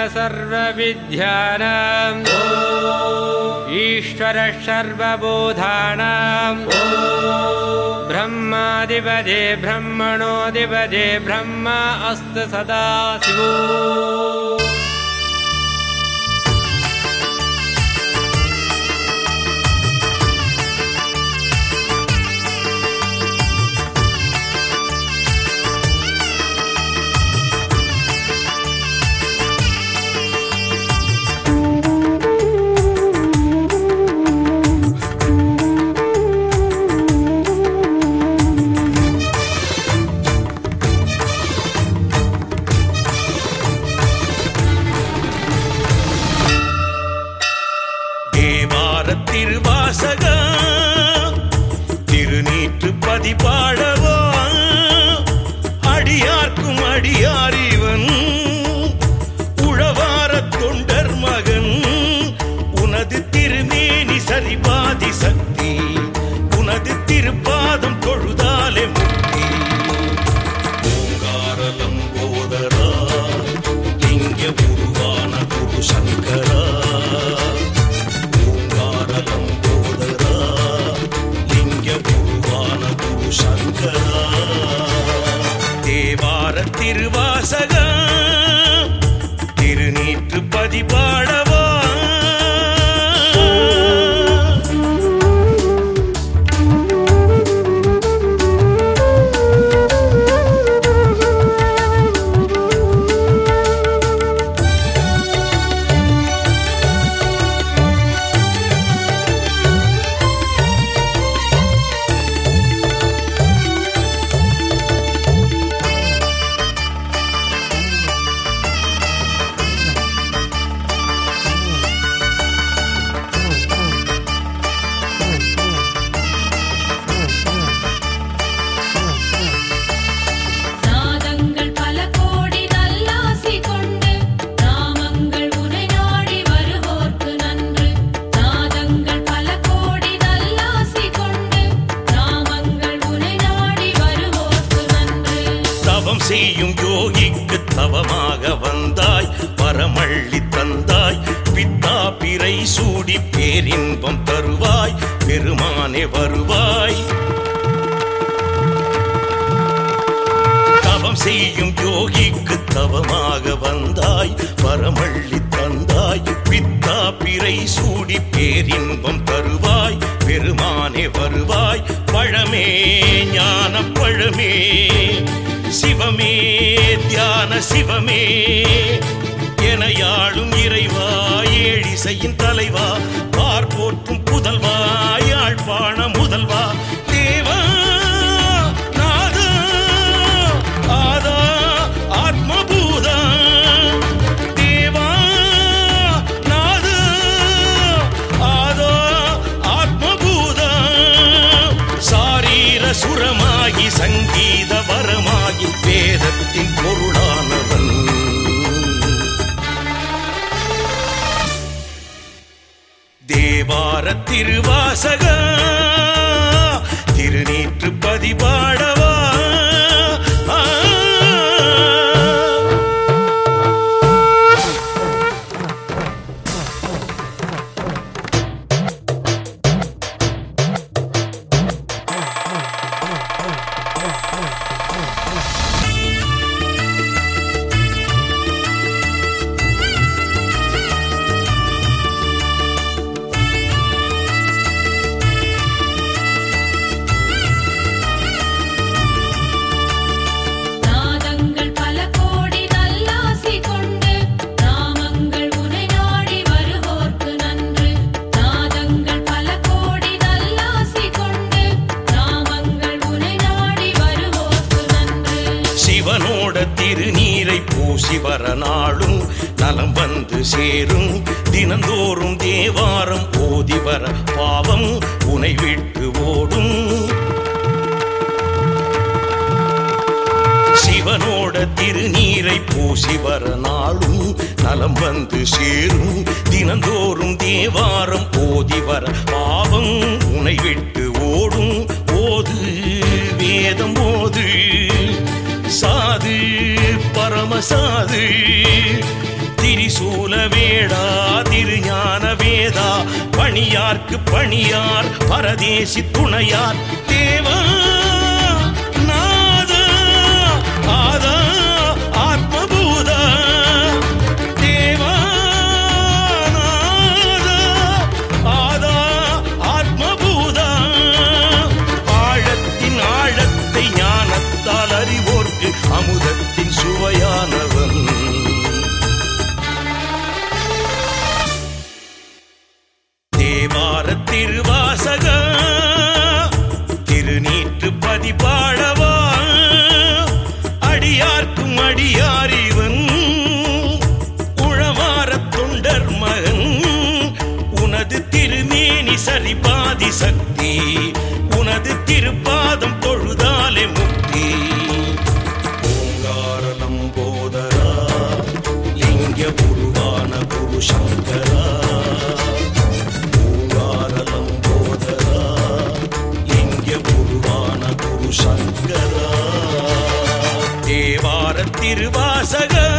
सर्वविद्यानाम् ईश्वरः सर्वबोधानाम् ब्रह्मादिपदे ब्रह्मणोऽधिपदे ब्रह्म अस्तु सदा शिवो தேவார திருவாசக திருநீற்று பதிபாடவா அடியார்க்கும் அடியார் இவன் உழவார தொண்டர் மகன் உனது திருமேனி சரிபாதி சக்தி உனது திருப்பாதம் தொழுதாலே முக்தி ஓங்காரலம் போதரா லிங்க உருவான குரு சங்கரா ஓங்காரலம் போதரா லிங்க உருவான குரு சங்கரா தேவார திருவாசக திருநீற்று பதிபாடவா நாதங்கள் பல கோடி நல்லாசி கொண்டு நாமங்கள் உனை நாடி வருவோர்க்கு நன்று நாதங்கள் பல கோடி நல்லாசி கொண்டு நாமங்கள் உனை நாடி வருவோர்க்கு நன்று தவம் செய்யும் யோகிக்கு தவமாக வந்தாய் வரமள்ளி தந்தாய் பித்தா பிறை சூடி பேரின்பம் தருவாய் பெருமானே வருவாய் தவம் செய்யும் யோகிக்கு தவமாக வந்தாய் வரமள்ளி தந்தாய் பித்தா பிறை சூடி பேரின்பம் தருவாய் பெருமானே வருவாய் பழமே ஞான பழமே சிவமே தியான சிவமே என யாழும் இறைவா ஏழிசையின் தலைவா பார்ப்போற்றும் புதல்வா யாழ்ப்பாண முதல்வா தேவா நாதா ஆதா ஆத்மபூதா தேவா நாதா ஆதா ஆத்மபூதா சாரீர சுரமாகி சங்கீத வரமாகி வேதத்தின் பொருளானவன் தேவார திருவாசக திருநீற்று பதிபாடவா ஆ. நாதங்கள் பல கோடி நல்லாசி கொண்டு நாமங்கள் உனை நாடி வருவோர்க்கு நன்று நாதங்கள் பல கோடி நல்லாசி கொண்டு நாமங்கள் உனை நாடி வருவோர்க்கு நன்று சிவனோட திருநீரை பூசி வர நாளும் நலம் வந்து சேரும் தினந்தோறும் தேவாரம் ஓதி வர பாவம் உனை விட்டு ஓடும் சிவனோட திருநீரை பூசி வர நாளும் நலம் வந்து சேரும் தினந்தோறும் தேவாரம் ஓதி வர பாவம் உனை விட்டு ஓடும் ஓது வேதம் ஓது சாது பரமசாது திரி திரிசூல வேடா திருஞான வேதா பணியார்க்கு பணியார் பரதேசி துணையார் தேவா நாதா ஆதா ஆத்மபூதா தேவா நாதா ஆதா ஆத்மபூதா ஆழத்தின் ஆழத்தை ஞானத்தால் அறிவோர்க்கு அமுதத்தின் சுவையானவன் தேவார திருவாசக திருநீற்று பதிபாடவா அடியார்க்கும் அடியாரிவன் உழவார தொண்டர் மகன் உனது திருமேனி சரிபாதி சக்தி உனது திருப்பாதம் தொழுதாலே முக்தி ஓங்காரணம் போதரா லிங்க உருவான குரு சங்கரா ஓங்காரணம் போதரா லிங்க உருவான குரு சங்கரா தேவார திருவாசக